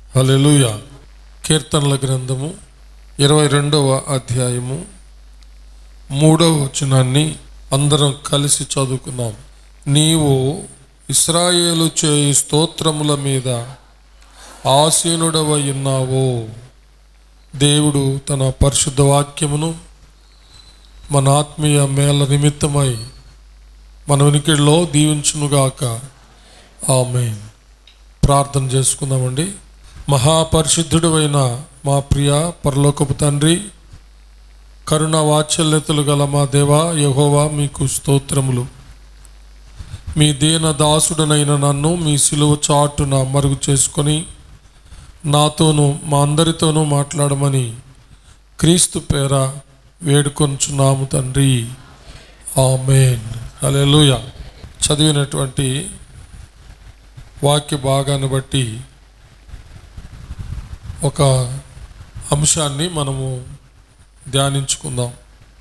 హల్లెలూయ కీర్తనల గ్రంథము ఇరవై రెండవ అధ్యాయము మూడవ వచనాన్ని అందరం కలిసి చదువుకున్నాం నీవు ఇస్రాయేలు చేయి స్తోత్రముల మీద ఆసీనుడవై ఉన్నావో దేవుడు తన పరిశుద్ధ వాక్యమును మన ఆత్మీయ మేళ నిమిత్తమై మన వినికిడిలో దీవించునుగాక ఆమె ప్రార్థన చేసుకుందామండి మహాపరిశుద్ధుడు అయిన మా ప్రియ పరలోకపు తండ్రి కరుణ వాత్సల్యతలు గల మా దేవా యహోవా మీకు స్తోత్రములు మీ దీన దాసుడనైన నన్ను మీ సిలువ చాటున మరుగు చేసుకొని నాతోనూ మా అందరితోనూ మాట్లాడమని క్రీస్తు పేర వేడుకొంచున్నాము తండ్రి ఆమెన్ హల్లెలూయా చదివినటువంటి వాక్య భాగాన్ని బట్టి ఒక అంశాన్ని మనము ధ్యానించుకుందాం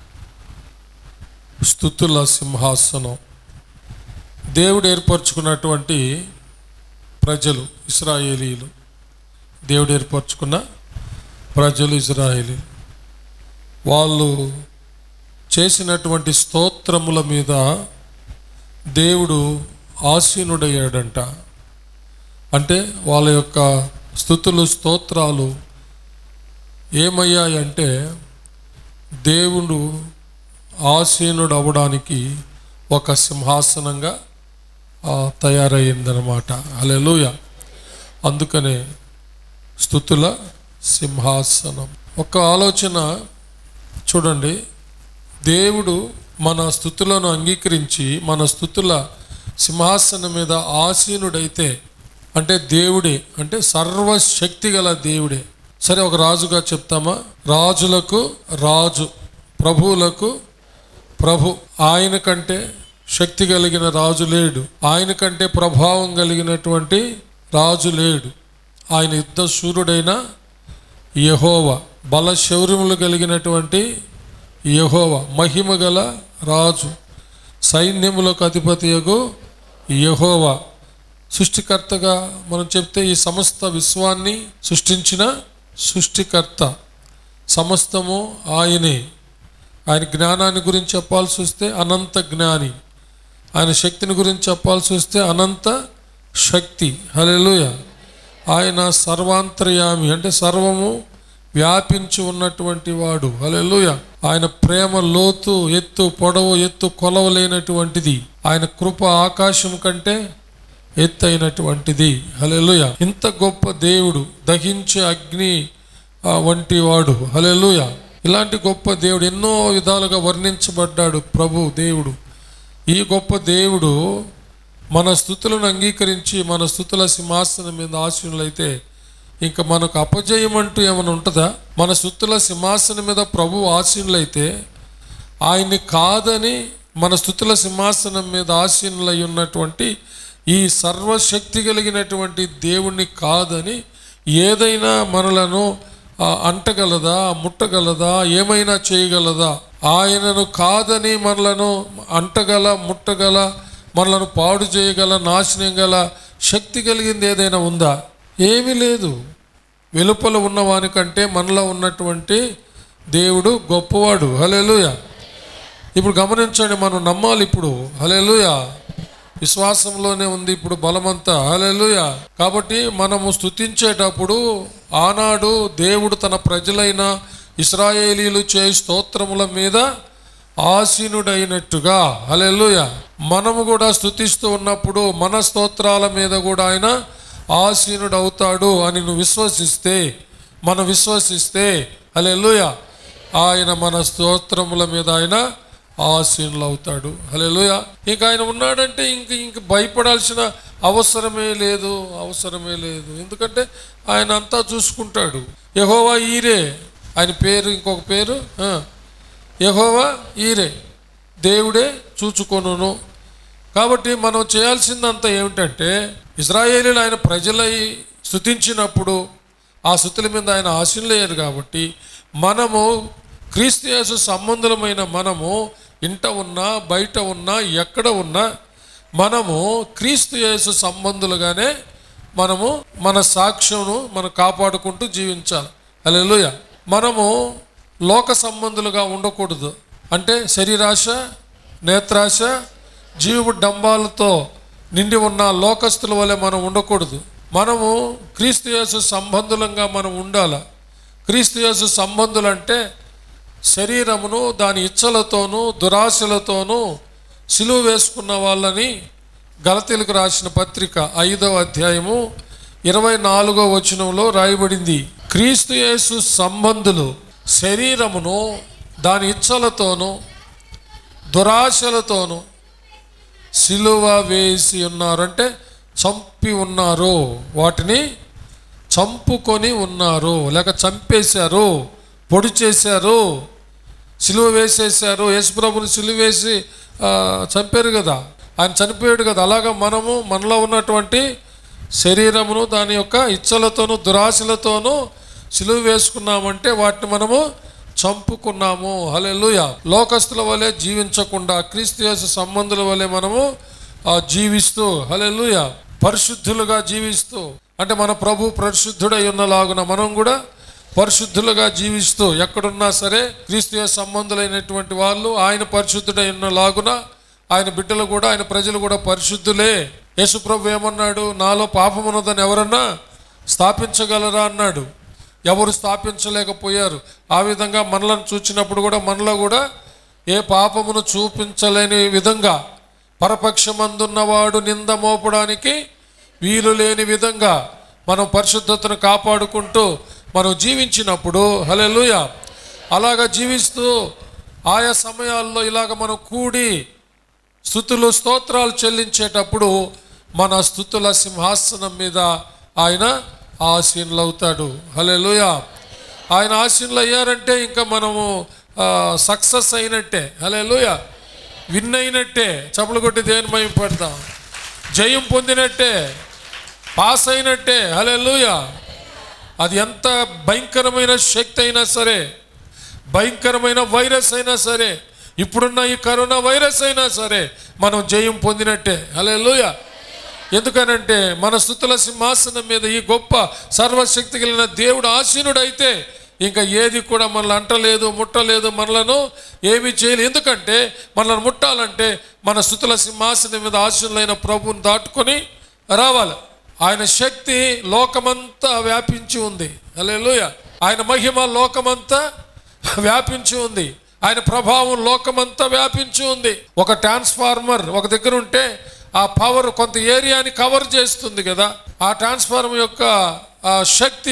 స్థుతుల సింహాసనం దేవుడు ఏర్పరచుకున్నటువంటి ప్రజలు ఇస్రాయేలీలు దేవుడు ఏర్పరచుకున్న ప్రజలు ఇజ్రాయేలీ వాళ్ళు చేసినటువంటి స్తోత్రముల మీద దేవుడు ఆసీనుడయ్యాడంట అంటే వాళ్ళ యొక్క స్థుతులు స్తోత్రాలు ఏమయ్యాయంటే దేవుడు ఆసీనుడు అవ్వడానికి ఒక సింహాసనంగా ఆ, తయారయ్యిందనమాట అలెలుయ అందుకనే స్థుతుల సింహాసనం ఒక ఆలోచన చూడండి దేవుడు మన స్థుతులను అంగీకరించి మన స్థుతుల సింహాసనం మీద ఆసీనుడైతే అంటే దేవుడే అంటే సర్వశక్తి గల దేవుడే సరే ఒక రాజుగా చెప్తామా రాజులకు రాజు ప్రభువులకు ప్రభు ఆయన కంటే శక్తి కలిగిన రాజు లేడు ఆయన కంటే ప్రభావం కలిగినటువంటి రాజు లేడు ఆయన యుద్ధ సూర్యుడైన యహోవ బల శౌర్యములు కలిగినటువంటి యహోవ మహిమ గల రాజు సైన్యములకు అధిపతియగు యహోవ సృష్టికర్తగా మనం చెప్తే ఈ సమస్త విశ్వాన్ని సృష్టించిన సృష్టికర్త సమస్తము ఆయనే ఆయన జ్ఞానాన్ని గురించి చెప్పాల్సి వస్తే అనంత జ్ఞాని ఆయన శక్తిని గురించి చెప్పాల్సి వస్తే అనంత శక్తి హల్లెలూయ ఆయన సర్వాంతర్యామి అంటే సర్వము వ్యాపించి ఉన్నటువంటి వాడు హల్లెలూయ ఆయన ప్రేమ లోతు ఎత్తు పొడవు ఎత్తు కొలవలేనటువంటిది ఆయన కృప ఆకాశం కంటే ఎత్తైనటువంటిది హల్లెలూయ ఇంత గొప్ప దేవుడు దహించే అగ్ని ఆ, వంటి వాడు హల్లెలూయ ఇలాంటి గొప్ప దేవుడు ఎన్నో విధాలుగా వర్ణించబడ్డాడు ప్రభు దేవుడు ఈ గొప్ప దేవుడు మన స్థుతులను అంగీకరించి మన స్థుతుల సింహాసనం మీద ఆశీనులైతే ఇంకా మనకు అపజయం అంటూ ఏమైనా ఉంటుందా మన స్థుతుల సింహాసనం మీద ప్రభు ఆశీనులైతే ఆయన్ని కాదని మన స్థుతుల సింహాసనం మీద ఆసీనులై ఉన్నటువంటి ఈ సర్వశక్తి కలిగినటువంటి దేవుణ్ణి కాదని ఏదైనా మనలను ఆ, అంటగలదా ముట్టగలదా ఏమైనా చేయగలదా ఆయనను కాదని మనలను అంటగల ముట్టగల మనలను పాడు చేయగల నాశనం గల శక్తి కలిగింది ఏదైనా ఉందా ఏమీ లేదు వెలుపల ఉన్నవానికంటే మనలో ఉన్నటువంటి దేవుడు గొప్పవాడు హల్లెలూయా ఇప్పుడు గమనించండి మనం నమ్మాలి ఇప్పుడు హలేలుయ విశ్వాసంలోనే ఉంది ఇప్పుడు బలమంతా హలేలుయ కాబట్టి మనము స్తుతించేటప్పుడు ఆనాడు దేవుడు తన ప్రజలైన ఇస్రాయేలీలు చే స్తోత్రముల మీద ఆసీనుడైనట్టుగా హలేలుయ మనము కూడా స్తుతిస్తూ ఉన్నప్పుడు మన స్తోత్రాల మీద కూడా ఆయన ఆసీనుడు అవుతాడు అని నువ్వు విశ్వసిస్తే మనం విశ్వసిస్తే హలేలుయ ఆయన మన స్తోత్రముల మీద ఆయన ఆసీనులు అవుతాడు హలేలుయ ఇంక ఆయన ఉన్నాడంటే ఇంక ఇంక భయపడాల్సిన అవసరమే లేదు అవసరమే లేదు ఎందుకంటే ఆయన అంతా చూసుకుంటాడు యహోవా ఈరే ఆయన పేరు ఇంకొక పేరు ఆ, యెహోవా ఈరే దేవుడే చూచుకొనును కాబట్టి మనం చేయాల్సిందంతా ఏమిటంటే ఇజ్రాయేలీలు ఆయన ప్రజలై స్థుతించినప్పుడు ఆ స్థుతుల మీద ఆయన ఆశీనులయ్యారు కాబట్టి మనము క్రీస్తు యేసు సంబంధులమైన మనము ఇంట ఉన్నా బయట ఉన్నా ఎక్కడ ఉన్నా మనము క్రీస్తు యేసు సంబంధులుగానే మనము మన సాక్ష్యమును మనం కాపాడుకుంటూ జీవించాలి హల్లెలూయ మనము లోక సంబంధులుగా ఉండకూడదు అంటే శరీరాశ నేత్రాశ జీవు డంబాలతో నిండి ఉన్న లోకస్తుల వలె మనం ఉండకూడదు మనము క్రీస్తు యేసు సంబంధులంగా మనం ఉండాలి క్రీస్తు యేసు సంబంధులంటే శరీరమును దాని ఇచ్చలతోనూ దురాశలతోనూ సిలువ వేసుకున్న వాళ్ళని గలతీలకు రాసిన పత్రిక ఐదవ అధ్యాయము ఇరవై నాలుగో వచనంలో రాయబడింది క్రీస్తు యేసు సంబంధులు శరీరమును దాని ఇచ్చలతోనూ దురాశలతోనూ సిలువ వేసి ఉన్నారు అంటే చంపి ఉన్నారు వాటిని చంపుకొని ఉన్నారు లేక చంపేశారు పొడి చేశారు సిలువ వేసేసారు యేసుప్రభుని సిలువ వేసి ఆ, చంపారు కదా ఆయన చనిపోయాడు కదా అలాగా మనము మనలో ఉన్నటువంటి శరీరమును దాని యొక్క ఇచ్చలతోనూ దురాశలతోనూ సిలువ వేసుకున్నామంటే వాటిని మనము చంపుకున్నాము హల్లెలూయా లోకస్తుల వలె జీవించకుండా క్రీస్తు యేసు సంబంధుల వలె మనము ఆ, జీవిస్తూ హల్లెలూయా పరిశుద్ధులుగా జీవిస్తూ అంటే మన ప్రభు పరిశుద్ధుడై ఉన్నలాగున మనం కూడా పరిశుద్ధులుగా జీవిస్తూ ఎక్కడున్నా సరే క్రీస్తు యేసు సంబంధులైనటువంటి వాళ్ళు ఆయన పరిశుద్ధుడై ఉన్నలాగున ఆయన బిడ్డలు కూడా ఆయన ప్రజలు కూడా పరిశుద్ధులే యేసుప్రభు ఏమన్నాడు నాలో పాపం ఉన్నదని ఎవరన్నా స్థాపించగలరా అన్నాడు ఎవరు స్థాపించలేకపోయారు ఆ విధంగా మనలను చూచినప్పుడు కూడా మనలో కూడా ఏ పాపమును చూపించలేని విధంగా పరపక్షమందున్నవాడు నింద మోపడానికి వీలు లేని విధంగా మనం పరిశుద్ధతను కాపాడుకుంటూ మనం జీవించినప్పుడు హలెలుయ అలాగా జీవిస్తూ ఆయా సమయాల్లో ఇలాగ మనం కూడి స్థుతులు స్తోత్రాలు చెల్లించేటప్పుడు మన స్థుతుల సింహాసనం మీద ఆయన ఆసీనులు అవుతాడు హలెలుయ ఆయన ఆసీనులు అయ్యారంటే ఇంకా మనము సక్సెస్ అయినట్టే హలెలుయ విన్ అయినట్టే చప్పలు కొట్టి దేని మయం పెడతాం జయం పొందినట్టే పాస్ అయినట్టే హలెలుయ అది ఎంత భయంకరమైన శక్తి అయినా సరే భయంకరమైన వైరస్ అయినా సరే ఇప్పుడున్న ఈ కరోనా వైరస్ అయినా సరే మనం జయం పొందినట్టే హల్లెలూయ ఎందుకనంటే మన స్థుతుల సింహాసనం మీద ఈ గొప్ప సర్వశక్తి కలిగిన దేవుడు ఆసీనుడైతే ఇంకా ఏది కూడా మనల్ని అంటలేదు ముట్టలేదు మనలను ఏమీ చేయలేదు ఎందుకంటే మనల్ని ముట్టాలంటే మన స్థుతుల సింహాసనం మీద ఆసీనులైన ప్రభువుని దాటుకొని రావాలి ఆయన శక్తి లోకమంతా వ్యాపించి ఉంది హల్లెలూయ ఆయన మహిమ లోకమంతా వ్యాపించి ఉంది ఆయన ప్రభావం లోకమంతా వ్యాపించి ఉంది ఒక ట్రాన్స్ఫార్మర్ ఒక దగ్గర ఉంటే ఆ పవర్ కొంత ఏరియాని కవర్ చేస్తుంది కదా ఆ ట్రాన్స్ఫార్మర్ యొక్క ఆ శక్తి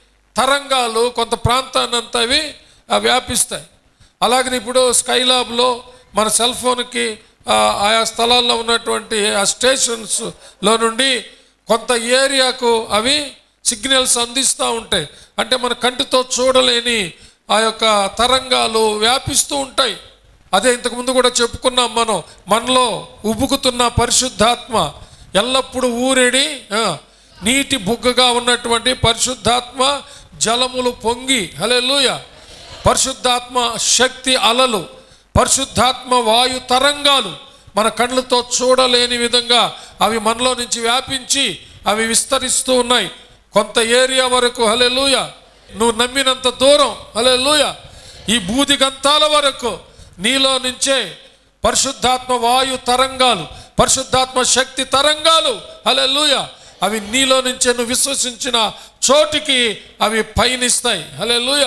తరంగాలు కొంత ప్రాంతాన్ని అంతా అవి ఆ, వ్యాపిస్తాయి అలాగని ఇప్పుడు స్కైలాబ్లో మన సెల్ ఫోన్కి ఆ, ఆయా స్థలాల్లో ఉన్నటువంటి ఆ స్టేషన్స్లో నుండి కొంత ఏరియాకు అవి సిగ్నల్స్ అందిస్తూ ఉంటాయి అంటే మన కంటితో చూడలేని ఆ యొక్క తరంగాలు వ్యాపిస్తూ ఉంటాయి అదే ఇంతకుముందు కూడా చెప్పుకున్నాం మనం మనలో ఉబుకుతున్న పరిశుద్ధాత్మ ఎల్లప్పుడూ ఊరేడి ఆ, నీటి బుగ్గగా ఉన్నటువంటి పరిశుద్ధాత్మ జలములు పొంగి హలెలూయ పరిశుద్ధాత్మ శక్తి అలలు పరిశుద్ధాత్మ వాయు తరంగాలు మన కళ్ళతో చూడలేని విధంగా అవి మనలో నుంచి వ్యాపించి అవి విస్తరిస్తూ ఉన్నాయి కొంత ఏరియా వరకు హలెలూయ నువ్వు నమ్మినంత దూరం హలెలూయ ఈ బూది గంతాల వరకు నీలో నుంచే పరిశుద్ధాత్మ వాయు తరంగాలు పరిశుద్ధాత్మ శక్తి తరంగాలు హలెలూయ అవి నీలో నుంచే నువ్వు విశ్వసించిన చోటికి అవి పయనిస్తాయి హలెలూయ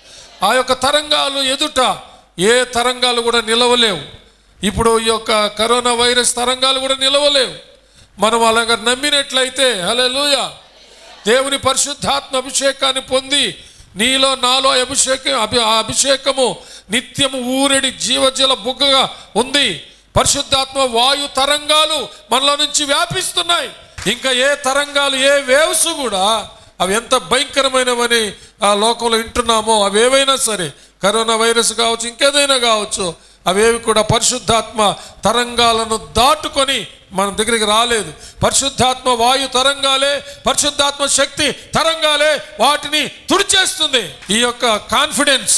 ఆ యొక్క తరంగాలు ఎదుట ఏ తరంగాలు కూడా నిలవలేవు ఇప్పుడు ఈ యొక్క కరోనా వైరస్ తరంగాలు కూడా నిలవలేవు మనం అలాగ నమ్మినట్లయితే హలెలూయ దేవుని పరిశుద్ధాత్మ అభిషేకాన్ని పొంది నీలో నాలో అభిషేకం అభి ఆ అభిషేకము నిత్యము ఊరెడి జీవజల బుగ్గగా ఉంది పరిశుద్ధాత్మ వాయు తరంగాలు మనలో నుంచి వ్యాపిస్తున్నాయి ఇంకా ఏ తరంగాలు ఏ వేవ్స్ కూడా అవి ఎంత భయంకరమైనవని ఆ లోకంలో వింటున్నామో అవి ఏవైనా సరే కరోనా వైరస్ కావచ్చు ఇంకేదైనా కావచ్చు అవేవి కూడా పరిశుద్ధాత్మ తరంగాలను దాటుకొని మన దగ్గరికి రాలేదు పరిశుద్ధాత్మ వాయు తరంగాలే పరిశుద్ధాత్మ శక్తి తరంగాలే వాటిని తుడిచేస్తుంది ఈ యొక్క కాన్ఫిడెన్స్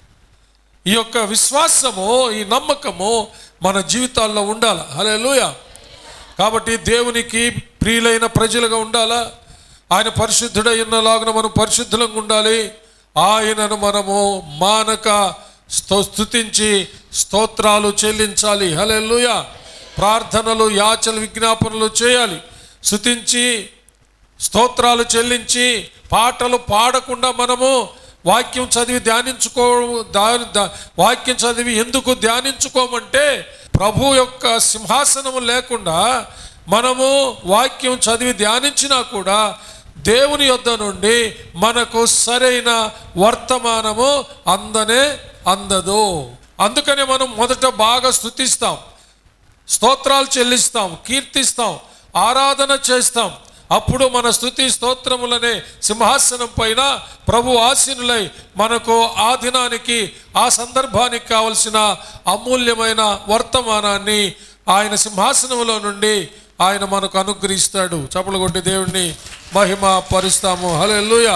ఈ యొక్క విశ్వాసము ఈ నమ్మకము మన జీవితాల్లో ఉండాలి హల్లెలూయా కాబట్టి దేవునికి ప్రియులైన ప్రజలుగా ఉండాలా ఆయన పరిశుద్ధుడై ఉన్నలాగున మనం పరిశుద్ధులంగా ఉండాలి ఆయనను మనము మానక sto- స్తుతించి స్తోత్రాలు చెల్లించాలి హల్లెలూయా ప్రార్థనలు యాచలు విజ్ఞాపనలు చేయాలి స్తుతించి స్తోత్రాలు చెల్లించి పాటలు పాడకుండా మనము వాక్యం చదివి ధ్యానించుకో దా- దా- వాక్యం చదివి ఎందుకు ధ్యానించుకోమంటే ప్రభు యొక్క సింహాసనము లేకుండా మనము వాక్యం చదివి ధ్యానించినా కూడా దేవుని యొద్ద నుండి మనకు సరైన వర్తమానము అందనే అందదు అందుకనే మనం మొదట బాగా స్థుతిస్తాం స్తోత్రాలు చెల్లిస్తాం కీర్తిస్తాం ఆరాధన చేస్తాం అప్పుడు మన స్థుతి స్తోత్రములనే సింహాసనం పైన ప్రభు ఆసీనులై మనకు ఆ దినానికి ఆ సందర్భానికి కావలసిన అమూల్యమైన వర్తమానాన్ని ఆయన సింహాసనంలో నుండి ఆయన మనకు అనుగ్రహిస్తాడు చప్పలు కొట్టి దేవుణ్ణి మహిమ పరుస్తాము హల్లెలూయా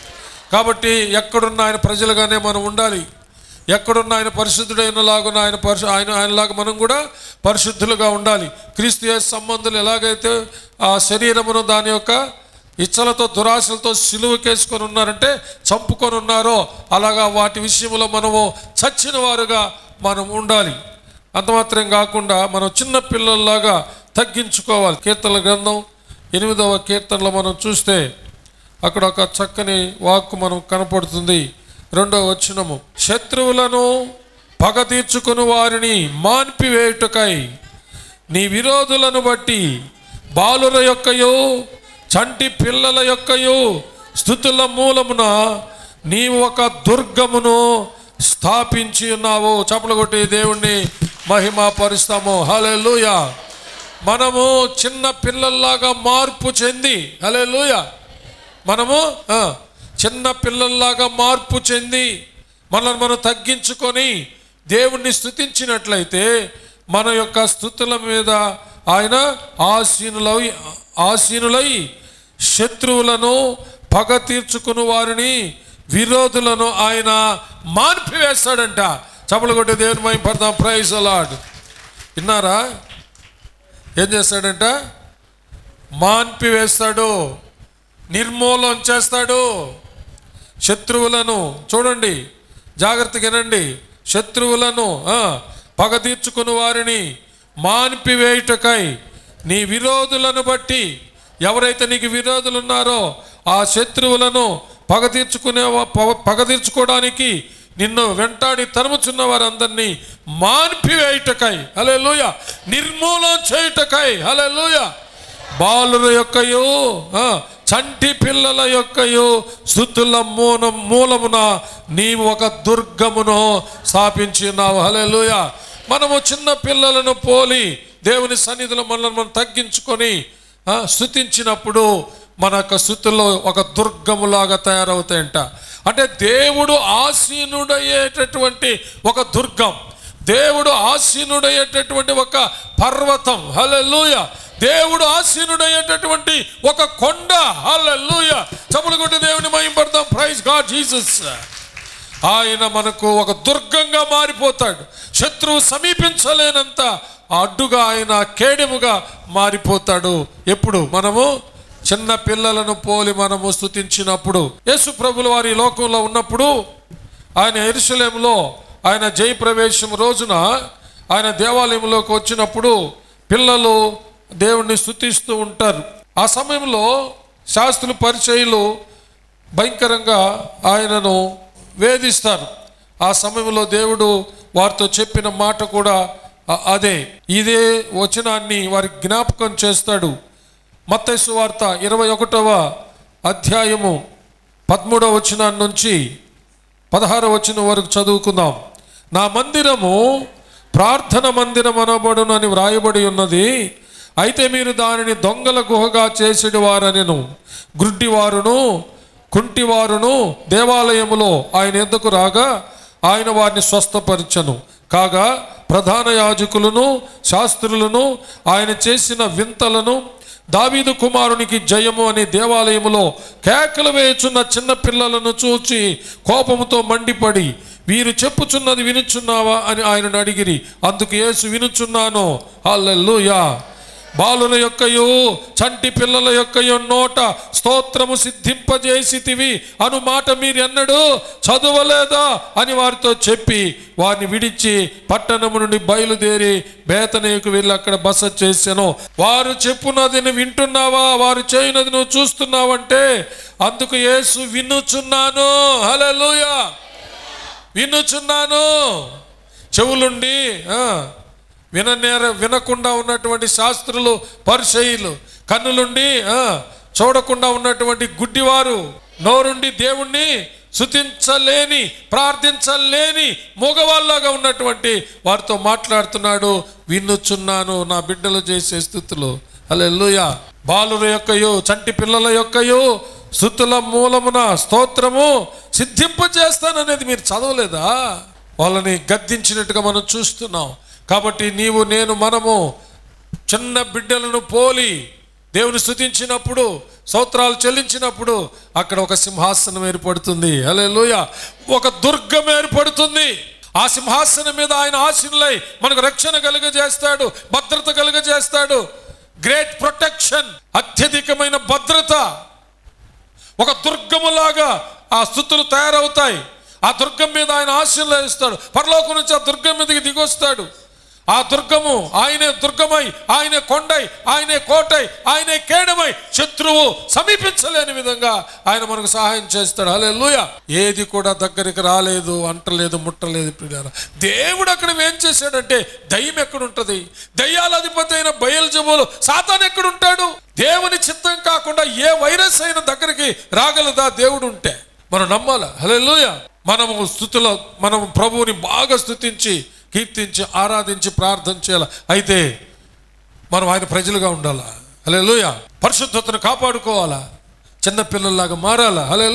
కాబట్టి ఎక్కడున్న ఆయన ప్రజలుగానే మనం ఉండాలి ఎక్కడున్న ఆయన పరిశుద్ధుడైన లాగున ఆయన పరిశు ఆయన ఆయనలాగా మనం కూడా పరిశుద్ధులుగా ఉండాలి క్రీస్తు యేసు సంబంధులు ఎలాగైతే ఆ శరీరమును దాని యొక్క ఇచ్చలతో దురాశలతో సిలువకేసుకొని ఉన్నారంటే చంపుకొని ఉన్నారో అలాగా వాటి విషయంలో మనము చచ్చిన వారుగా మనం ఉండాలి అంత మాత్రం కాకుండా మనం చిన్న పిల్లల్లాగా తగ్గించుకోవాలి కీర్తన గ్రంథం ఎనిమిదవ కీర్తనలో మనం చూస్తే అక్కడ ఒక చక్కని వాక్కు మనం కనపడుతుంది రెండవ వచనము శత్రువులను పగ తీర్చుకుని వారిని మాన్పివేయుటకై నీ విరోధులను బట్టి బాలుర యొక్కయు చంటి పిల్లల యొక్కయు స్థుతుల మూలమున నీవు ఒక దుర్గమును స్థాపించి ఉన్నావు చప్పలు కొట్టి దేవుణ్ణి మహిమ పరుస్తాము హల్లెలూయా మనము చిన్న పిల్లల్లాగా మార్పు చెంది హల్లెలూయా మనము ఆ, చిన్న పిల్లల్లాగా మార్పు చెంది మనల్ని మనం తగ్గించుకొని దేవుణ్ణి స్థుతించినట్లయితే మన యొక్క స్థుతుల మీద ఆయన ఆసీనులై ఆసీనులై శత్రువులను పగ తీర్చుకుని వారిని విరోధులను ఆయన మాన్పివేస్తాడంట చపలు కొట్టి దేవుని మహిమ పడదాం ప్రైజ్ అలాడ్ విన్నారా ఏం చేస్తాడంట మాన్పివేస్తాడు నిర్మూలం చేస్తాడు శత్రువులను చూడండి జాగ్రత్తగా వినండి శత్రువులను ఆ, పగ తీర్చుకుని వారిని మాన్పివేయుటకై నీ విరోధులను బట్టి ఎవరైతే నీకు విరోధులు ఉన్నారో ఆ శత్రువులను పగ తీర్చుకునే వా- పగ- పగ తీర్చుకోవడానికి నిన్ను వెంటాడి తరుముచున్న వారందరినీ మాన్పివేయుటకై హలే నిర్మూలం చేయుటకై హలే బాలుల యొక్కయు ఆ, చంటి పిల్లల యొక్కయు స్థుతుల మూలం మూలమున నీవు ఒక దుర్గమును స్థాపించి ఉన్నావు హలెలూయ మనము చిన్న పిల్లలను పోలి దేవుని సన్నిధిలో మనల్ని మనం తగ్గించుకొని ఆ, స్థుతించినప్పుడు మన యొక్క స్థుతుల్లో ఒక దుర్గములాగా తయారవుతాయంట అంటే దేవుడు ఆసీనుడయ్యేటటువంటి ఒక దుర్గం దేవుడు ఆసీనుడయ్యేటటువంటి ఒక పర్వతం హల్లెలూయ దేవుడు ఆసీనుడయ్యేటటువంటి ఒక కొండ హల్లెలూయ చప్పులు కొట్టి దేవుని మహింపడతాం ప్రైజ్ గాడ్ జీసస్ ఆయన మనకు ఒక దుర్గంగా మారిపోతాడు శత్రువు సమీపించలేనంత అడ్డుగా ఆయన కేడెముగా మారిపోతాడు ఎప్పుడు మనము చిన్న పిల్లలను పోలి మనము స్థుతించినప్పుడు యేసు ప్రభులు వారి లోకంలో ఉన్నప్పుడు ఆయన ఎరుసలేంలో ఆయన జయప్రవేశం రోజున ఆయన దేవాలయంలోకి వచ్చినప్పుడు పిల్లలు దేవుణ్ణి స్థుతిస్తూ ఉంటారు ఆ సమయంలో శాస్త్రులు పరిచయులు భయంకరంగా ఆయనను వేధిస్తారు ఆ సమయంలో దేవుడు వారితో చెప్పిన మాట కూడా అ- అదే ఇదే వచనాన్ని వారి జ్ఞాపకం చేస్తాడు మత్తైసు వార్త ఇరవై ఒకటవ అధ్యాయము పదమూడవ వచనాన్ని నుంచి పదహారవ వచనం వరకు చదువుకుందాం నా మందిరము ప్రార్థన మందిరం అనబడును అని వ్రాయబడి ఉన్నది అయితే మీరు దానిని దొంగల గుహగా చేసేటి వారనెను గ్రుడ్డివారును కుంటివారును దేవాలయములో ఆయన ఎద్దకు రాగా ఆయన వారిని స్వస్థపరచను కాగా ప్రధాన యాజకులను శాస్త్రులను ఆయన చేసిన వింతలను దావీదు కుమారునికి జయము అనే దేవాలయములో కేకలు వేయుచున్న చిన్న పిల్లలను చూచి కోపముతో మండిపడి వీరు చెప్పుచున్నది వినుచున్నావా అని ఆయనను అడిగిరి అందుకు యేసు వినుచున్నాను హల్లెలూయా బాలుల యొక్కయు చంటి పిల్లల యొక్కయు నోట స్తోత్రము సిద్ధింపజేసితివి అను మాట మీరు ఎన్నడు చదవలేదా అని వారితో చెప్పి వారిని విడిచి పట్టణము నుండి బయలుదేరి బేతనేకు వెళ్ళి అక్కడ బస చేశాను వారు చెప్పున్నది నువ్వు వింటున్నావా వారు చేయునది నువ్వు చూస్తున్నావంటే అందుకు యేసు వినుచున్నాను హల్లెలూయా వినుచున్నాను చెవులుండి ఆ, విననేర వినకుండా ఉన్నటువంటి శాస్త్రులు పరిచయులు కన్నులుండి ఆ, చూడకుండా ఉన్నటువంటి గుడ్డివారు నోరుండి దేవుణ్ణి శుతించలేని ప్రార్థించలేని మగవాళ్ళగా ఉన్నటువంటి వారితో మాట్లాడుతున్నాడు వినుచున్నాను నా బిడ్డలు చేసే స్థుతులు హల్లెలూయా బాలుల యొక్కయు చంటి పిల్లల యొక్కయు స్థుతుల మూలమున స్తోత్రము సిద్ధింపజేస్తాననేది మీరు చదవలేదా వాళ్ళని గద్దించినట్టుగా మనం చూస్తున్నాం కాబట్టి నీవు నేను మనము చిన్న బిడ్డలను పోలి దేవుని స్తుతించినప్పుడు స్తోత్రాలు చెల్లించినప్పుడు అక్కడ ఒక సింహాసనం ఏర్పడుతుంది హల్లెలూయ ఒక దుర్గం ఏర్పడుతుంది ఆ సింహాసనం మీద ఆయన ఆశీనులై మనకు రక్షణ కలుగజేస్తాడు భద్రత కలుగజేస్తాడు గ్రేట్ ప్రొటెక్షన్ అత్యధికమైన భద్రత ఒక దుర్గములాగా ఆ స్థుతులు తయారవుతాయి ఆ దుర్గం మీద ఆయన ఆశీర్లు ఇస్తాడు పరలోకం నుంచి ఆ దుర్గం మీదకి దిగొస్తాడు ఆ దుర్గము ఆయనే దుర్గమై ఆయనే కొండై ఆయనే కోటై ఆయనే కేడమై శత్రువు సమీపించలేని విధంగా ఆయన మనకు సహాయం చేస్తాడు హల్లెలూయా ఏది కూడా దగ్గరికి రాలేదు అంటలేదు ముట్టలేదు ప్రియారా దేవుడు అక్కడ ఏం చేశాడంటే దయ్యం ఎక్కడుంటది దయ్యాల అధిపతి అయిన బయలుజబులు సాతాన్ ఎక్కడుంటాడు దేవుని చిత్తం కాకుండా ఏ వైరస్ అయిన దగ్గరికి రాగలదా దేవుడు ఉంటే మనం నమ్మాలా హల్లెలూయా మనము స్థుతిలో మనం ప్రభువుని బాగా స్థుతించి కీర్తించి ఆరాధించి ప్రార్థన చేయాలి అయితే మనం ఆయన ప్రజలుగా ఉండాలా హలే పరిశుద్ధతను కాపాడుకోవాలా చిన్న పిల్లల్లాగా మారాలా హలే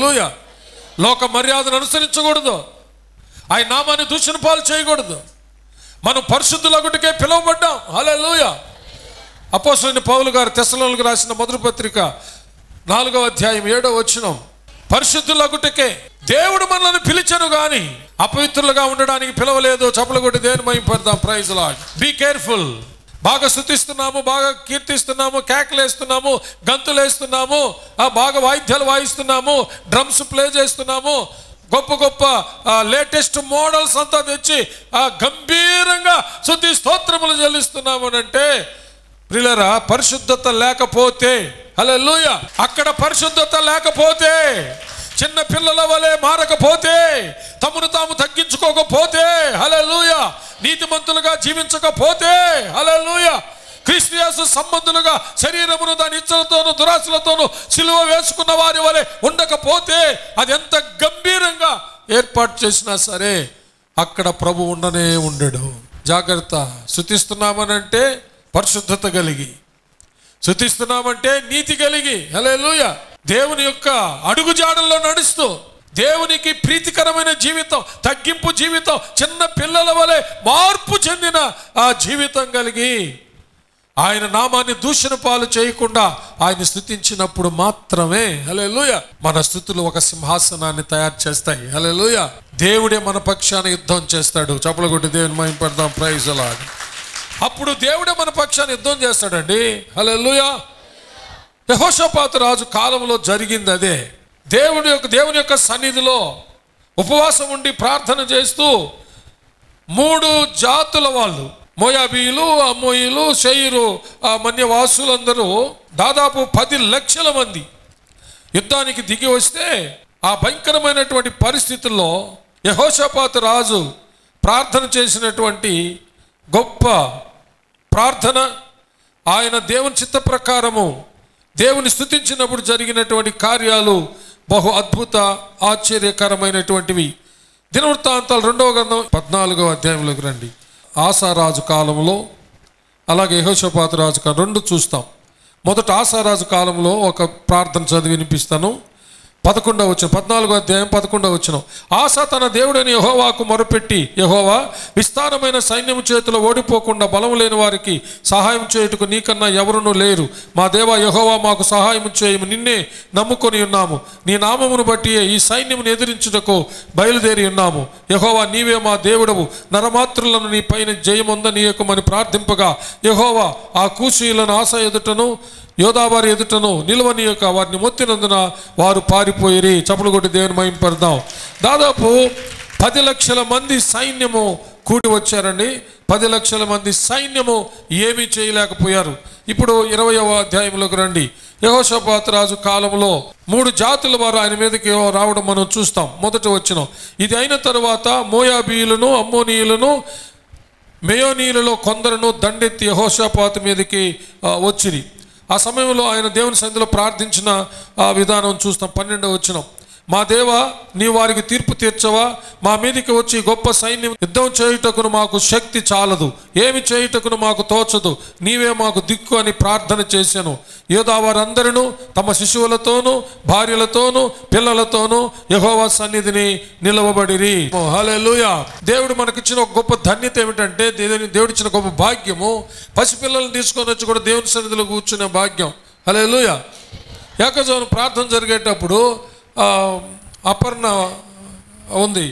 లోక మర్యాదను అనుసరించకూడదు ఆయన నామాన్ని దూషణ పాలు చేయకూడదు మనం పరిశుద్ధులగుటికే పిలువబడ్డాం హలే లూయ అపోసరైన పౌలు గారు తెసలోనికి రాసిన మొదటి పత్రిక నాలుగవ అధ్యాయం ఏడో వచ్చినం పరిశుద్ధులగుటకే దేవుడు మనల్ని పిలిచను గాని అపవిత్రులుగా ఉండడానికి పిలవలేదు చప్పలు కొట్టి దేని మహింపడదాం ప్రైజ్ లాడ్ బీ కేర్ఫుల్ బాగా స్థుతిస్తున్నాము బాగా కీర్తిస్తున్నాము కేకలేస్తున్నాము గంతులేస్తున్నాము ఆ, బాగా వాయిద్యాలు వాయిస్తున్నాము డ్రమ్స్ ప్లే చేస్తున్నాము గొప్ప గొప్ప లేటెస్ట్ మోడల్స్ అంతా తెచ్చి ఆ గంభీరంగా శుద్ధి స్తోత్రములు చెల్లిస్తున్నాము అని అంటే ప్రిలరా పరిశుద్ధత లేకపోతే హల్లెలూయ అక్కడ పరిశుద్ధత లేకపోతే చిన్న పిల్లల వలె మారకపోతే తమను తాము తగ్గించుకోకపోతే హల్లెలూయ నీతిమంతులుగా జీవించకపోతే హల్లెలూయ క్రీస్తుయాసు సంబంధులుగా శరీరమును దాని ఇచ్చలతోనూ దురాశలతోనూ సిలువ వేసుకున్న వారి వలె ఉండకపోతే అది ఎంత గంభీరంగా ఏర్పాటు చేసినా సరే అక్కడ ప్రభు ఉండనే ఉండడు జాగ్రత్త శుతిస్తున్నామనంటే పరిశుద్ధత కలిగి శుతిస్తున్నామంటే నీతి కలిగి హల్లెలూయా దేవుని యొక్క అడుగుజాడల్లో నడుస్తూ దేవునికి ప్రీతికరమైన జీవితం తగ్గింపు జీవితం చిన్న పిల్లల వలె మార్పు చెందిన ఆ జీవితం కలిగి ఆయన నామాన్ని దూషణ పాలు చేయకుండా ఆయన స్థుతించినప్పుడు మాత్రమే హల్లెలూయా మన స్థుతులు ఒక సింహాసనాన్ని తయారు చేస్తాయి హల్లెలూయా దేవుడే మన పక్షాన యుద్ధం చేస్తాడు చప్పల కొట్టి దేవుని మహిమ పెడదాం ప్రైజ్ అలాగా అప్పుడు దేవుడే మన పక్షాన్ని యుద్ధం చేస్తాడండి హల్లెలూయా యహోషపాతు రాజు కాలంలో జరిగింది అదే దేవుడి యొక్క దేవుని యొక్క సన్నిధిలో ఉపవాసం ఉండి ప్రార్థన చేస్తూ మూడు జాతుల వాళ్ళు మోయాబీయులు అమ్మోయిలు షెయిరు ఆ మన్యవాసులందరూ దాదాపు పది లక్షల మంది యుద్ధానికి దిగి వస్తే ఆ భయంకరమైనటువంటి పరిస్థితుల్లో యహోషపాతు రాజు ప్రార్థన చేసినటువంటి గొప్ప ప్రార్థన ఆయన దేవుని చిత్త ప్రకారము దేవుని స్థుతించినప్పుడు జరిగినటువంటి కార్యాలు బహు అద్భుత ఆశ్చర్యకరమైనటువంటివి దినవృత్తాంతాలు రెండవ గ్రంథం పద్నాలుగవ అధ్యాయంలోకి రండి ఆసారాజు కాలంలో అలాగే యహోషపాతు రాజు కాలం రెండు చూస్తాం మొదట ఆసారాజు కాలంలో ఒక ప్రార్థన చదివి వినిపిస్తాను పదకొండవ వచ్చిన పద్నాలుగో అధ్యాయం పదకొండవ వచ్చిన ఆశ తన దేవుడైన యహోవాకు మొరపెట్టి యహోవా విస్తారమైన సైన్యం చేతిలో ఓడిపోకుండా బలం లేని వారికి సహాయం చేయుటకు నీకన్నా ఎవరునూ లేరు మా దేవ యహోవా మాకు సహాయం చేయము నిన్నే నమ్ముకొని ఉన్నాము నీ నామమును బట్టి ఈ సైన్యమును ఎదిరించుటకు బయలుదేరి ఉన్నాము యహోవా నీవే మా దేవుడవు నరమాత్రులను నీ పైన జయముందనీయకమని ప్రార్థింపగా యహోవా ఆ కూసీలను ఆశ ఎదుటను యోధావారి ఎదుటను నిలవనీయక వారిని మొత్తినందున వారు పారిపోయిరి చప్పుడు కొట్టి దేవుని మహింపడదాం దాదాపు పది లక్షల మంది సైన్యము కూడి వచ్చారండి పది లక్షల మంది సైన్యము ఏమీ చేయలేకపోయారు ఇప్పుడు ఇరవయవ అధ్యాయంలోకి రండి యహోషపాత్ రాజు కాలంలో మూడు జాతుల వారు ఆయన మీదకి రావడం మనం చూస్తాం మొదట వచ్చిన ఇది అయిన తరువాత మోయాబీయులను అమ్మోనీయులను మేయోనీయులలో కొందరును దండెత్తి యహోషపాతు మీదకి ఆ, వచ్చిరి ఆ సమయంలో ఆయన దేవుని సన్నిధిలో ప్రార్థించిన ఆ విధానం చూస్తాం పన్నెండవ వచ్చిన మా దేవ నీ వారికి తీర్పు తీర్చవా మా మీదకి వచ్చి గొప్ప సైన్యం యుద్ధం చేయుటకును మాకు శక్తి చాలదు ఏమి చేయుటకును మాకు తోచదు నీవే మాకు దిక్కు అని ప్రార్థన చేశాను యోధా వారందరూ తమ శిశువులతోనూ భార్యలతోనూ పిల్లలతోనూ యహోవా సన్నిధిని నిలవబడిరి హల్లెలూయా దేవుడు మనకిచ్చిన ఒక గొప్ప ధన్యత ఏమిటంటే దేవుని దేవుడు ఇచ్చిన గొప్ప భాగ్యము పసిపిల్లల్ని తీసుకొని వచ్చి కూడా దేవుని సన్నిధిలో కూర్చునే భాగ్యం హల్లెలూయా ఏకజోన్ ప్రార్థన జరిగేటప్పుడు ఆ, అపర్ణ ఉంది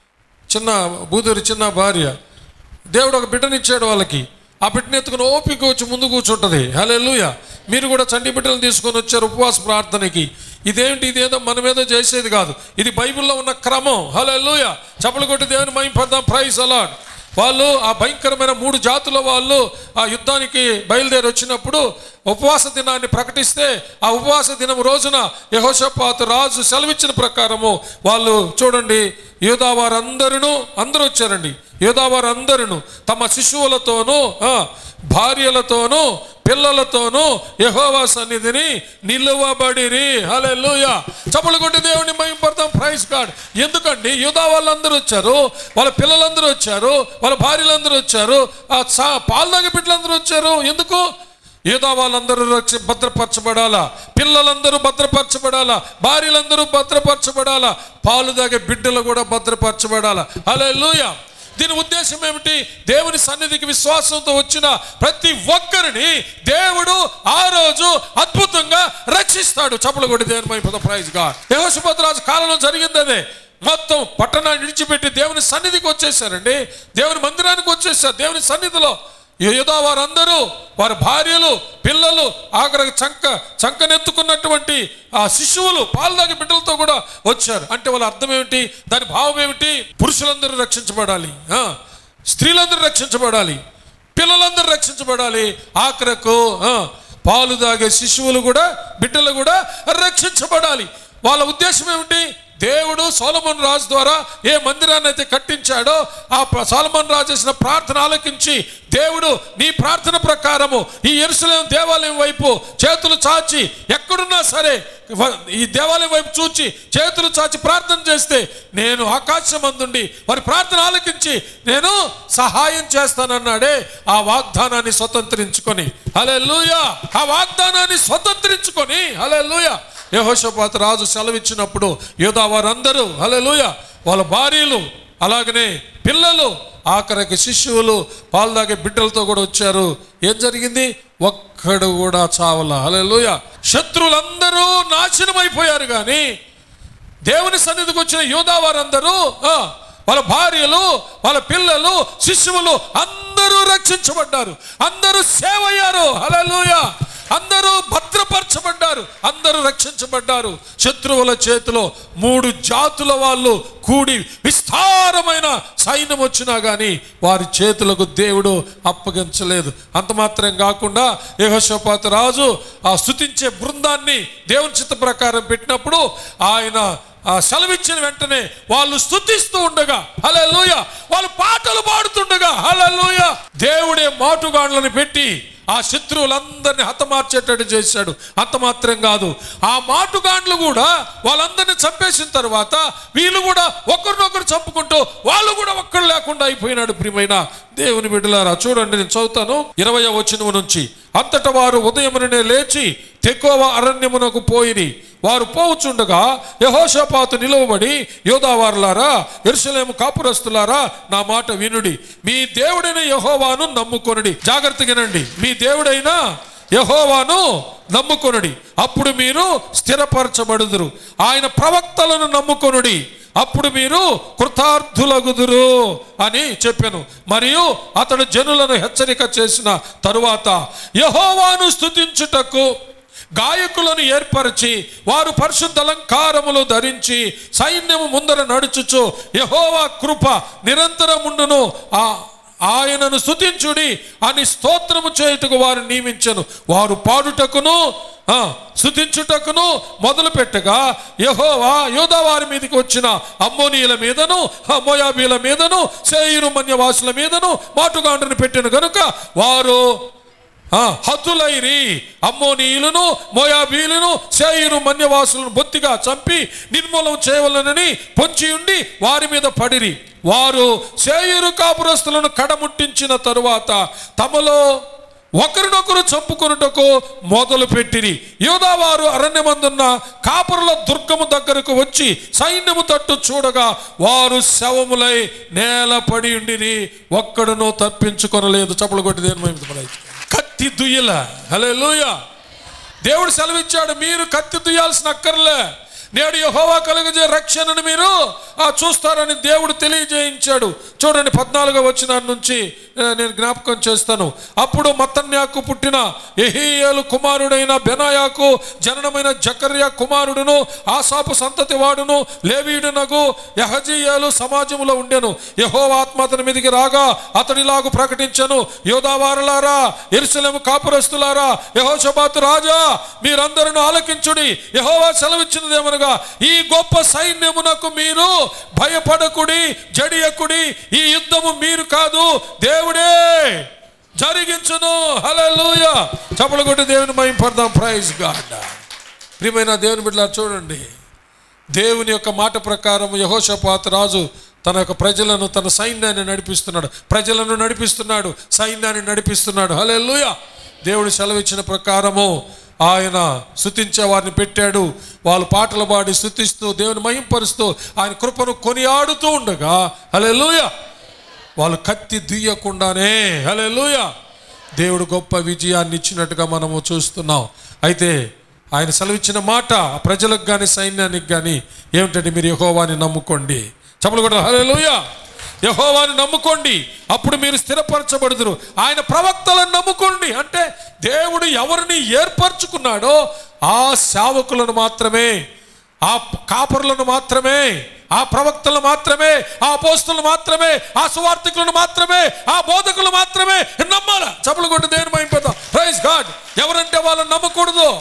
చిన్న బూదూరి చిన్న భార్య దేవుడు ఒక బిడ్డనిచ్చాడు వాళ్ళకి ఆ బిడ్డని ఎత్తుకుని ఓపిక వచ్చి ముందు కూర్చుంటుంది హల్లెలూయా మీరు కూడా చంటి బిడ్డలు తీసుకొని వచ్చారు ఉపవాస ప్రార్థనకి ఇదేంటి ఇదేదో మనమేదో చేసేది కాదు ఇది బైబిల్లో ఉన్న క్రమం హల్లెలూయా చప్పలు కొట్టి దేవుని మైం పడదాం ప్రైజ్ అలాడ్ వాళ్ళు ఆ భయంకరమైన మూడు జాతుల వాళ్ళు ఆ యుద్ధానికి బయలుదేరి వచ్చినప్పుడు ఉపవాస దినాన్ని ప్రకటిస్తే ఆ ఉపవాస దినం రోజున యహోషపాతు రాజు సెలవిచ్చిన ప్రకారము వాళ్ళు చూడండి యోధా వారందరూ అందరూ వచ్చారండి యోధా వారందరూ తమ శిశువులతోనూ ఆ, భార్యలతోనూ పిల్లలతోనూ యహోవా సన్నిధిని నిలువబడిరి హల్లెలూయా చప్పలు కొట్టి దేవుని మహింపడతాం ప్రైజ్ గాడ్ ఎందుకండి యూదా వాళ్ళందరూ వచ్చారు వాళ్ళ పిల్లలందరూ వచ్చారు వాళ్ళ భార్యలందరూ వచ్చారు ఆ సా పాల్దాగ బిడ్డలందరూ వచ్చారు ఎందుకు యూదా వాళ్ళందరూ రక్ష భద్రపరచబడాలా పిల్లలందరూ భద్రపరచబడాలా భార్యలందరూ భద్రపరచబడాలా పాలు తాగే బిడ్డలు కూడా భద్రపరచబడాలా హల్లెలూయా దీని ఉద్దేశం ఏమిటి దేవుని సన్నిధికి విశ్వాసంతో వచ్చిన ప్రతి ఒక్కరిని దేవుడు ఆ రోజు అద్భుతంగా రక్షిస్తాడు చప్పలు కొట్టి దేవుని మహిమ ప్రైజ్ గా యహోషపతిరాజు కాలంలో జరిగింది అదే మొత్తం పట్టణాన్ని విడిచిపెట్టి దేవుని సన్నిధికి వచ్చేసారండి దేవుని మందిరానికి వచ్చేసారు దేవుని సన్నిధిలో యుధా వారందరూ వారి భార్యలు పిల్లలు ఆఖరికి చంక చంకనెత్తుకున్నటువంటి ఆ శిశువులు పాల్దాగి బిడ్డలతో కూడా వచ్చారు అంటే వాళ్ళ అర్థం ఏమిటి దాని భావం ఏమిటి పురుషులందరూ రక్షించబడాలి ఆ, స్త్రీలందరూ రక్షించబడాలి పిల్లలందరూ రక్షించబడాలి ఆఖరకు ఆ, పాలు తాగే శిశువులు కూడా బిడ్డలు కూడా రక్షించబడాలి వాళ్ళ ఉద్దేశం ఏమిటి దేవుడు సోలమన్ రాజు ద్వారా ఏ మందిరాన్ని అయితే కట్టించాడో ఆ ప్ర- సోలమన్ రాజు చేసిన ప్రార్థన ఆలకించి దేవుడు నీ ప్రార్థన ప్రకారము ఈ ఎరుసలేం దేవాలయం వైపు చేతులు చాచి ఎక్కడున్నా సరే వ- ఈ దేవాలయం వైపు చూచి చేతులు చాచి ప్రార్థన చేస్తే నేను ఆకాశం అందుండి వారి ప్రార్థన ఆలకించి నేను సహాయం చేస్తానన్నాడే ఆ వాగ్దానాన్ని స్వతంత్రించుకొని హలే ఆ వాగ్దానాన్ని స్వతంత్రించుకొని హలే యహోషపాత రాజు సెలవిచ్చినప్పుడు యోధా వారందరూ హల్లెలూయా వాళ్ళ భార్యలు అలాగనే పిల్లలు ఆఖరికి శిశువులు పాలు తాగే బిడ్డలతో కూడా వచ్చారు ఏం జరిగింది ఒక్కడు కూడా చావల హల్లెలూయా శత్రువులందరూ నాశనమైపోయారు కానీ దేవుని సన్నిధికి వచ్చిన యోధా వారందరూ ఆ, వాళ్ళ భార్యలు వాళ్ళ పిల్లలు శిశువులు అందరూ రక్షించబడ్డారు అందరూ సేవ అయ్యారు హల్లెలూయా అందరూ భద్రపరచబడ్డారు అందరూ రక్షించబడ్డారు శత్రువుల చేతిలో మూడు జాతుల వాళ్ళు కూడి విస్తారమైన సైన్యం వచ్చినా కానీ వారి చేతులకు దేవుడు అప్పగించలేదు అంత మాత్రం కాకుండా యెహోషాపాతు రాజు ఆ స్తుతించే బృందాన్ని దేవుని చిత్త ప్రకారం పెట్టినప్పుడు ఆయన ఆ సెలవిచ్చిన వెంటనే వాళ్ళు స్తుతిస్తూ ఉండగా హల్లెలూయా వాళ్ళు పాటలు పాడుతుండగా హల్లెలూయా దేవుడే మాటుగాండ్లను పెట్టి ఆ శత్రువులందరినీ హతమార్చేటట్టు చేశాడు అంత మాత్రం కాదు ఆ మాటుగాండ్లు కూడా వాళ్ళందరినీ చంపేసిన తర్వాత వీళ్ళు కూడా ఒకరినొకరు చంపుకుంటూ వాళ్ళు కూడా ఒక్కరు లేకుండా అయిపోయినాడు ప్రియమైన దేవుని బిడ్డలారా చూడండి నేను చదువుతాను ఇరవై వచనము నుంచి అంతట వారు ఉదయముననే లేచి తెకోవ అరణ్యమునకు పోయిరి వారు పోవుచుండగా యహోషపాతు నిలువబడి యోధావారులారా ఎరుసలేము కాపురస్తులారా నా మాట వినుడి మీ దేవుడైన యహోవాను నమ్ముకొనుడి జాగ్రత్తగానండి మీ దేవుడైన యహోవాను నమ్ముకొనుడి అప్పుడు మీరు స్థిరపరచబడుదురు ఆయన ప్రవక్తలను నమ్ముకొనుడి అప్పుడు మీరు కృతార్థులగుదురు అని చెప్పాను మరియు అతడు జనులను హెచ్చరిక చేసిన తరువాత యహోవాను స్తుతించుటకు గాయకులను ఏర్పరిచి వారు పరిశుద్ధ అలంకారములు ధరించి సైన్యము ముందర నడుచుచు యహోవా కృప నిరంతరముండును ఆ ఆయనను స్తుతించుడి అని స్తోత్రము చేయుటకు వారు నియమించను వారు పాడుటకును ఆ, స్తుతించుటకును మొదలు పెట్టగా యహోవా యోధా వారి మీదకి వచ్చిన అమ్మోనీయుల మీదను మోయాబీల మీదను సేయిరు మన్యవాసుల మీదను మాటుగాండ్రను పెట్టిన గనుక వారు ఆ, హతులైరి అమ్మోనీయులను మోయాబీలను సేయిరు మన్యవాసులను బొత్తిగా చంపి నిర్మూలం చేయవలనని పొంచి ఉండి వారి మీద పడిరి వారు సేయిరు కాపురస్తులను కడముట్టించిన తరువాత తమలో ఒకరినొకరు చంపుకొనుటకు మొదలు పెట్టిరి యోధావారు అరణ్యమందున్న కాపురుల దుర్గము దగ్గరకు వచ్చి సైన్యము తట్టు చూడగా వారు శవములై నేల పడి ఉండిరి ఒక్కడును తప్పించుకొనలేదు చప్పలు కొట్టి దేని మహిమ పడాయి. కత్తి దుయ్యల హలే దేవుడు సెలవిచ్చాడు మీరు కత్తి దుయ్యాల్సిన అక్కర్లే నేడు యహోవా కలుగజే రక్షణను మీరు ఆ చూస్తారని దేవుడు తెలియజేయించాడు చూడండి పద్నాలుగో వచ్చిన నుంచి ఆ, నేను జ్ఞాపకం చేస్తాను అప్పుడు మత్తన్యాకు పుట్టిన ఎహీయేలు కుమారుడైన బెనాయాకు జననమైన జకర్య కుమారుడును ఆసాపు సంతతి వాడును లేవీయుడునగు యహజీయేలు సమాజములో ఉండెను యహోవా ఆత్మ అతని మీదికి రాగా అతడిలాగు ప్రకటించను యోధావారులారా ఎరుసలేము కాపురస్తులారా యహోషబాతు రాజా మీరందరూ ఆలకించుడి యహోవా సెలవిచ్చినదేమనగా ఈ గొప్ప సైన్యమునకు మీరు భయపడకుడి జడియకుడి ఈ యుద్ధము మీరు కాదు దేవుడే జరిగించును హల్లెలూయ చప్పలు కొట్టి దేవుని మహిమ పడదాం ప్రైజ్ గాడ్ ప్రియమైన దేవుని బిడ్డలా చూడండి దేవుని యొక్క మాట ప్రకారం యహోషపాత్ రాజు తన యొక్క ప్రజలను తన సైన్యాన్ని నడిపిస్తున్నాడు ప్రజలను నడిపిస్తున్నాడు సైన్యాన్ని నడిపిస్తున్నాడు హల్లెలూయ దేవుడు సెలవిచ్చిన ప్రకారము ఆయన స్థుతించే వారిని పెట్టాడు వాళ్ళు పాటలు పాడి స్థుతిస్తూ దేవుని మహింపరుస్తూ ఆయన కృపను కొనియాడుతూ ఉండగా హల్లెలూయ వాళ్ళు కత్తి దుయ్యకుండానే హల్లెలూయ దేవుడు గొప్ప విజయాన్ని ఇచ్చినట్టుగా మనము చూస్తున్నాం అయితే ఆయన సెలవిచ్చిన మాట ఆ ప్రజలకు కానీ సైన్యానికి కానీ ఏమిటంటే మీరు యహోవాని నమ్ముకోండి చెప్పలు కూడా హల్లెలూయ యహోవాని నమ్ముకోండి అప్పుడు మీరు స్థిరపరచబడుదురు ఆయన ప్రవక్తలను నమ్ముకోండి అంటే దేవుడు ఎవరిని ఏర్పరచుకున్నాడో ఆ సేవకులను మాత్రమే ఆ కాపరులను మాత్రమే ఆ ప్రవక్తలను మాత్రమే ఆ పోస్తులను మాత్రమే ఆ సువార్థికులను మాత్రమే ఆ బోధకులు మాత్రమే నమ్మాల చపలు కొట్టి దేని మైపోతాం ప్రైజ్ గాడ్ ఎవరంటే వాళ్ళని నమ్మకూడదు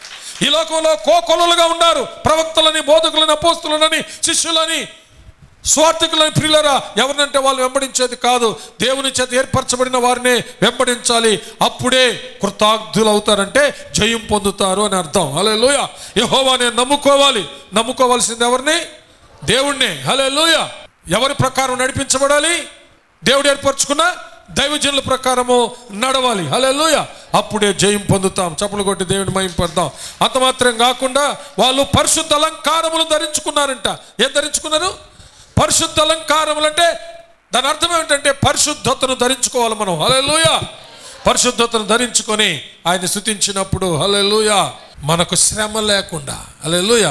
ఈ లోకంలో కోకొలలుగా ఉన్నారు ప్రవక్తలని బోధకులని అపోస్తులని శిష్యులని స్వార్థికులని ప్రియులరా ఎవరినంటే వాళ్ళు వెంబడించేది కాదు దేవుని చేత ఏర్పరచబడిన వారినే వెంబడించాలి అప్పుడే కృతార్థులు అవుతారంటే జయం పొందుతారు అని అర్థం హలే లూయ యహోవా నేను నమ్ముకోవాలి నమ్ముకోవాల్సింది ఎవరిని దేవుణ్ణి హలే లూయ ఎవరి ప్రకారం నడిపించబడాలి దేవుడు ఏర్పరచుకున్న దైవజనుల ప్రకారము నడవాలి హలే అప్పుడే జయం పొందుతాం చప్పులు కొట్టి దేవుని మయం పడతాం అంత మాత్రం కాకుండా వాళ్ళు పరిశుద్ధ అలంకారములు ధరించుకున్నారంట ఏం ధరించుకున్నారు పరిశుద్ధ అలంకారములు అంటే దాని అర్థం ఏమిటంటే పరిశుద్ధతను ధరించుకోవాలి మనం హలే పరిశుద్ధతను ధరించుకొని ఆయన స్థుతించినప్పుడు హలే మనకు శ్రమ లేకుండా హలే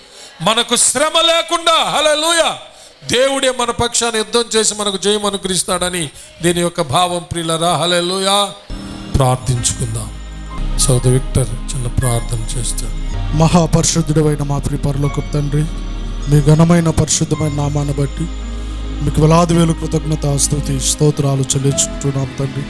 మనకు శ్రమ లేకుండా హలే దేవుడే మన పక్షాన్ని యుద్ధం చేసి మనకు జయం అనుగ్రహిస్తాడని దీని యొక్క భావం ప్రియులరా హలెలుయా ప్రార్థించుకుందాం సౌద విక్టర్ చిన్న ప్రార్థన చేస్తాడు మహాపరిశుద్ధుడైన మా ప్రియ పరలోక తండ్రి మీ ఘనమైన పరిశుద్ధమైన నామాన్ని బట్టి మీకు వేలాది వేలు కృతజ్ఞత స్తుతి స్తోత్రాలు చెల్లించుకుంటున్నాం తండ్రి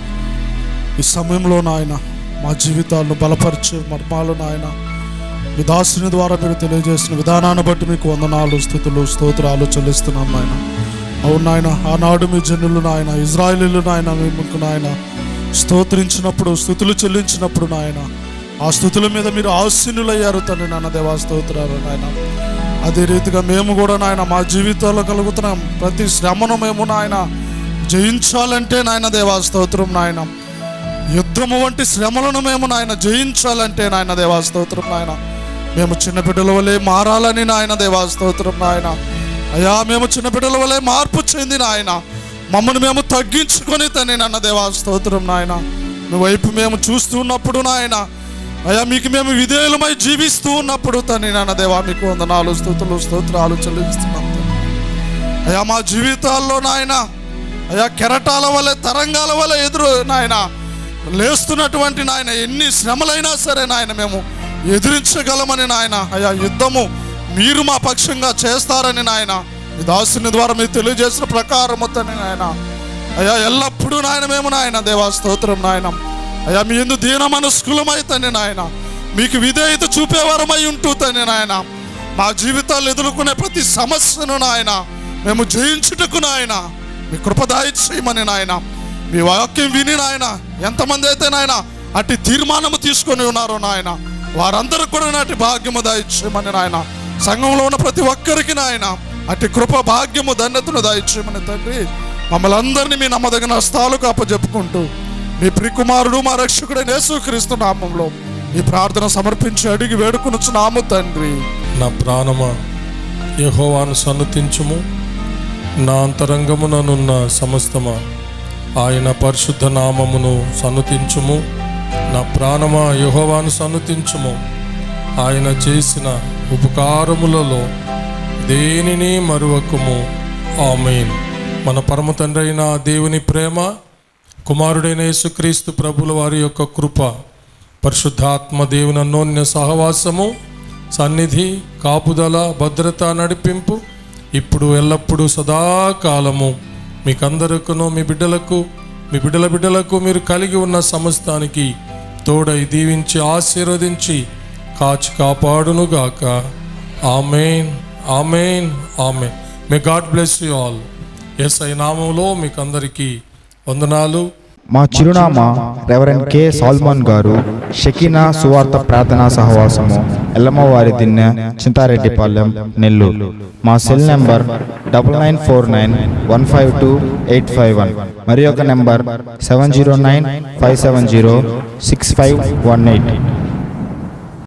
ఈ సమయంలో నాయన మా జీవితాలను బలపరిచే మర్మాలు నాయన మీ దాసుని ద్వారా మీరు తెలియజేసిన విధానాన్ని బట్టి మీకు వందనాలు స్థుతులు స్తోత్రాలు చెల్లిస్తున్నాం నాయన అవును నాయన ఆనాడు మీ జనులు నాయన ఇజ్రాయేలీలు నాయన మీకు నాయన స్తోత్రించినప్పుడు స్థుతులు చెల్లించినప్పుడు నాయన ఆ స్థుతుల మీద మీరు ఆశీనులయ్యారు తండ్రి నాన్న దేవా స్తోత్రాలు నాయన అదే రీతిగా మేము కూడా నాయన మా జీవితాల్లో కలుగుతున్నాం ప్రతి శ్రమను మేము నాయన జయించాలంటే నాయన దేవా స్తోత్రం నాయన యుద్ధము వంటి శ్రమలను మేము నాయన జయించాలంటే నాయన దేవా స్తోత్రం నాయన మేము చిన్న బిడ్డల వలె మారాలని నాయన దేవా స్తోత్రం నాయన అయ్యా మేము చిన్న బిడ్డల వలె మార్పు చెంది నాయన మమ్మల్ని మేము తగ్గించుకొని తండ్రి నన్న దేవా స్తోత్రం నాయన మీ వైపు మేము చూస్తూ ఉన్నప్పుడు నాయన అయ్యా మీకు మేము విధేయులమై జీవిస్తూ ఉన్నప్పుడు తండ్రి నాన్న దేవా మీకు వందనాలు స్థుతులు స్తోత్రాలు చెల్లిస్తున్నాం తండ్రి. అయ్యా మా జీవితాల్లో నాయన అయ్యా కెరటాల వలె తరంగాల వలె ఎదురు నాయన లేస్తున్నటువంటి నాయన ఎన్ని శ్రమలైనా సరే నాయన మేము ఎదిరించగలమని నాయన అయ్యా యుద్ధము మీరు మా పక్షంగా చేస్తారని నాయన ఈ దాసుని ద్వారా మీరు తెలియజేసిన ప్రకారం తండ్రి నాయన అయ్యా ఎల్లప్పుడూ నాయన మేము నాయన దేవా స్తోత్రం నాయన అయ్యా మీ ఎందు దీన మనస్కులమై తండ్రి నాయన మీకు విధేయత చూపేవారమై ఉంటూ తండ్రి నాయన మా జీవితాలు ఎదుర్కొనే ప్రతి సమస్యను నాయన మేము జయించుటకు నాయన మీ కృపదాయి చేయమని నాయన మీ వాక్యం విని నాయన ఎంతమంది అయితే నాయన అట్టి తీర్మానము తీసుకొని ఉన్నారో నాయన వారందరూ కూడా నాటి భాగ్యము దాయిచ్చేయమని నాయన సంఘంలో ఉన్న ప్రతి ఒక్కరికి నాయన అట్టి కృప భాగ్యము ధన్యతను దాయిచ్చేయమని తండ్రి మమ్మల్ని అందరినీ మీ నమ్మదగిన స్థాలకు అప్పచెప్పుకుంటూ మీ ప్రికుమారుడు మా రక్షకుడైన యేసుక్రీస్తు నామంలో ఈ ప్రార్థన సమర్పించి అడిగి వేడుకొనొచ్చు నాము తండ్రి నా ప్రాణమా యెహోవాను సన్నతించుము నా అంతరంగముననున్న సమస్తమా ఆయన పరిశుద్ధ నామమును సన్నతించుము నా ప్రాణమా యెహోవాను సన్నతించుము ఆయన చేసిన ఉపకారములలో దేనిని మరువకుము ఆమెన్ మన పరమ తండ్రి అయిన దేవుని ప్రేమ కుమారుడైన యేసుక్రీస్తు ప్రభుల వారి యొక్క కృప పరిశుద్ధాత్మ దేవుని అన్నోన్య సహవాసము సన్నిధి కాపుదల భద్రత నడిపింపు ఇప్పుడు ఎల్లప్పుడూ సదాకాలము మీకందరికను మీ బిడ్డలకు మీ బిడ్డల బిడ్డలకు మీరు కలిగి ఉన్న సమస్తానికి తోడై దీవించి ఆశీర్వదించి కాచి కాపాడునుగాక amen amen amen may God bless you all ఎస్ ఐ నామంలో మీకు అందరికీ వందనాలు మా చిరునామా రెవరెండ్ కె సాల్మాన్ గారు షకీనా సువార్త ప్రార్థనా సహవాసము ఎల్లమ్మవారి దిన్నె చింతారెడ్డిపాలెం నెల్లూరు మా cell number double nine four nine one five two eight five one మరి ఒక number seven zero nine five seven zero six five one eight